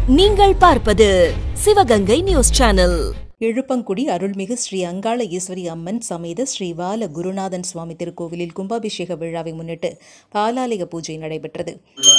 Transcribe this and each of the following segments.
நீங்கள் பார்ப்பது Sivaganga news channel எழுப்பங்குடி அருள்மிகு ஸ்ரீ அங்காள ஈஸ்வரி அம்மன் சமேத ஸ்ரீ வால குருநாதன் சுவாமி திருக்கோவிலில் கும்பாபிஷேக விழாவை முன்னிட்டு பாலாலய பூஜை நடைபெற்றது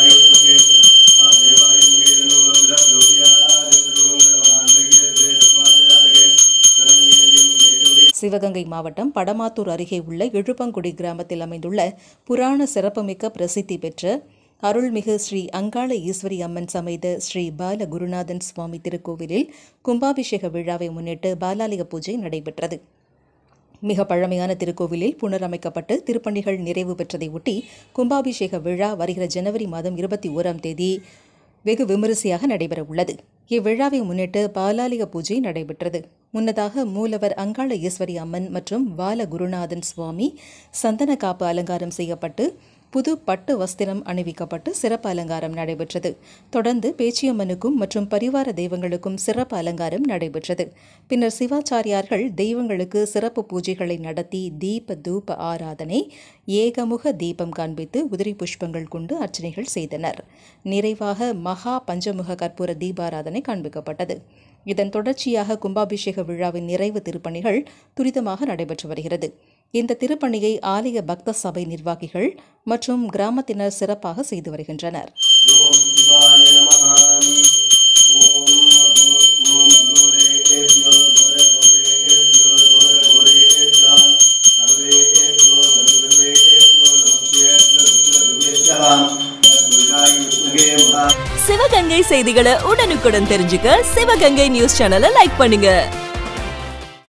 சிவகங்கை மாவட்டம் படமாத்தூர் அருகே உள்ள எழுப்பங்குடி கிராமத்தில் அமைந்துள்ள புராண சிறப்புமிக்க பிரசித்தி பெற்ற அருள்மிகு ஸ்ரீ அங்காள ஈஸ்வரி அம்மன் சமேத ஸ்ரீ பால குருநாதன் சுவாமி திருக்கோவிலில் கும்பாபிஷேக விழாவை முன்னிட்டு பாலாலய பூஜை நடைபெற்றது மிக பழமையான திருக்கோவிலில் புனரமைக்கப்பட்டு திருப்பணிகள் நிறைவு பெற்றதை ஒட்டி கும்பாபிஷேக விழா வருகிற ஜனவரி மாதம் இருபத்தி ஓராம் தேதி வெகு விமரிசையாக நடைபெற உள்ளது இவ்விழாவை முன்னிட்டு பாலாலிக பூஜை நடைபெற்றது முன்னதாக மூலவர் அங்காள ஈஸ்வரி அம்மன் மற்றும் வால குருநாதன் சுவாமி சந்தன காப்பு அலங்காரம் செய்யப்பட்டு புது பட்டு வஸ்திரம் அணிவிக்கப்பட்டு சிறப்பு அலங்காரம் நடைபெற்றது தொடர்ந்து பேச்சியம்மனுக்கும் மற்றும் பரிவார தெய்வங்களுக்கும் சிறப்பு அலங்காரம் நடைபெற்றது பின்னர் சிவாச்சாரியார்கள் தெய்வங்களுக்கு சிறப்பு பூஜைகளை நடத்தி தீப தூப ஆராதனை ஏகமுக தீபம் காண்பித்து உதிரி புஷ்பங்கள் கொண்டு அர்ச்சனைகள் செய்தனர் நிறைவாக மகா பஞ்சமுக கற்பூர தீபாராதனை காண்பிக்கப்பட்டது இதன் தொடர்ச்சியாக கும்பாபிஷேக விழாவின் நிறைவு திருப்பணிகள் துரிதமாக நடைபெற்று வருகிறது இந்த திருப்பணியை ஆலய பக்த சபை நிர்வாகிகள் மற்றும் கிராமத்தினர் சிறப்பாக செய்து வருகின்றனர் ஓம் சிவாய நமः ஓம் அகோ ஓம் அகோரேभ्यो घोरघोरेभ्यो घोरघोरेभ्यः सर्वेभ्यो सर्वेभ्यो நமஸ்தேभ्यो ருத்ரருவேभ्यः துர்காய வித்மகே மகா சிவகங்கை செய்திகளை உடனுக்குடன் தெரிஞ்சுக்க சிவகங்கை நியூஸ் சேனலை லைக் பண்ணுங்க